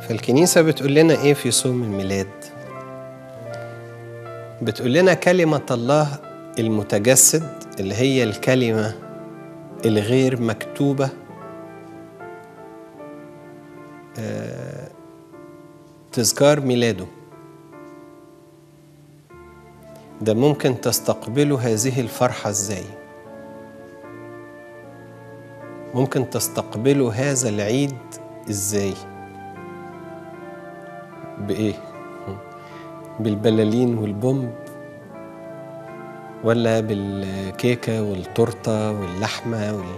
فالكنيسة بتقول لنا إيه في صوم الميلاد؟ بتقول لنا كلمة الله المتجسد اللي هي الكلمة الغير مكتوبة آه، تذكار ميلاده ده ممكن تستقبلوا هذه الفرحة ازاي ممكن تستقبلوا هذا العيد ازاي بايه بالبلالين والبومب ولا بالكيكة والتورتة واللحمة وال...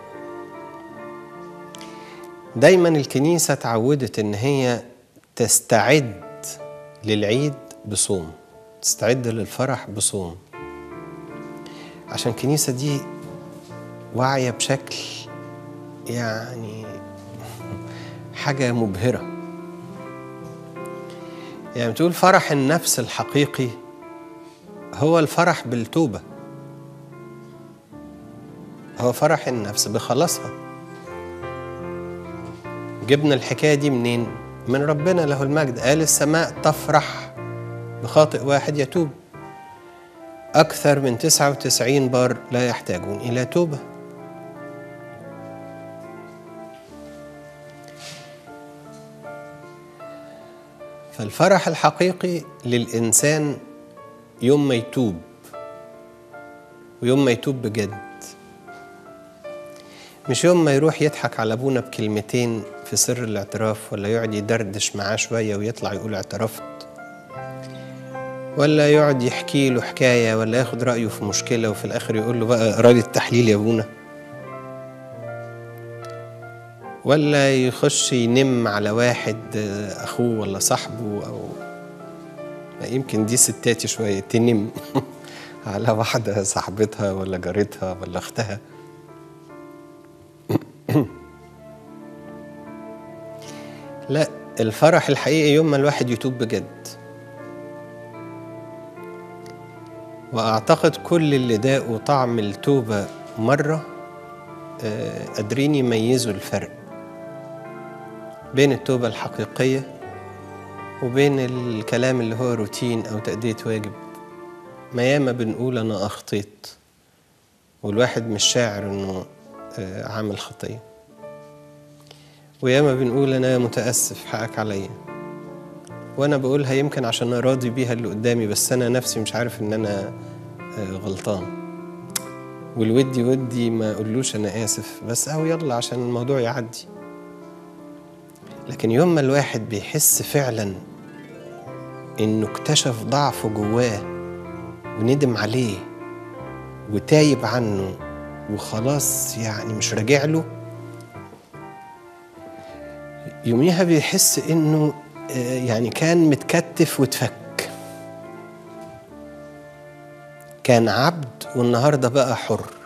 دايما الكنيسة اتعودت إن هي تستعد للعيد بصوم تستعد للفرح بصوم عشان الكنيسة دي واعية بشكل يعني حاجة مبهرة يعني بتقول فرح النفس الحقيقي هو الفرح بالتوبة هو فرح النفس بخلاصها جبنا الحكاية دي منين؟ من ربنا له المجد قال السماء تفرح بخاطئ واحد يتوب أكثر من 99 بار لا يحتاجون إلى توبة فالفرح الحقيقي للإنسان يوم ما يتوب ويوم ما يتوب بجد مش يوم ما يروح يضحك على ابونا بكلمتين في سر الاعتراف ولا يقعد يدردش معاه شويه ويطلع يقول اعترفت ولا يقعد يحكي له حكايه ولا ياخد رايه في مشكله وفي الاخر يقول له بقى اقرا لي التحليل يا ابونا ولا يخش ينم على واحد اخوه ولا صاحبه او يمكن دي ستاتي شويه تنم على واحده صاحبتها ولا جارتها ولا اختها لا الفرح الحقيقي يوم ما الواحد يتوب بجد واعتقد كل اللي داقوا طعم التوبه مره آه، قادرين يميزوا الفرق بين التوبه الحقيقيه وبين الكلام اللي هو روتين او تاديه واجب ما ياما بنقول انا اخطيت والواحد مش شاعر انه آه، عامل خطيه وياما بنقول انا متاسف حقك عليا وانا بقولها يمكن عشان انا راضي بيها اللي قدامي بس انا نفسي مش عارف ان انا آه، غلطان والودي ودي ما اقولوش انا اسف بس اهو يلا عشان الموضوع يعدي لكن يوم ما الواحد بيحس فعلا انه اكتشف ضعفه جواه وندم عليه وتايب عنه وخلاص يعني مش راجع له يوميها بيحس انه آه، يعني كان متكتف واتفك كان عبد والنهارده بقى حر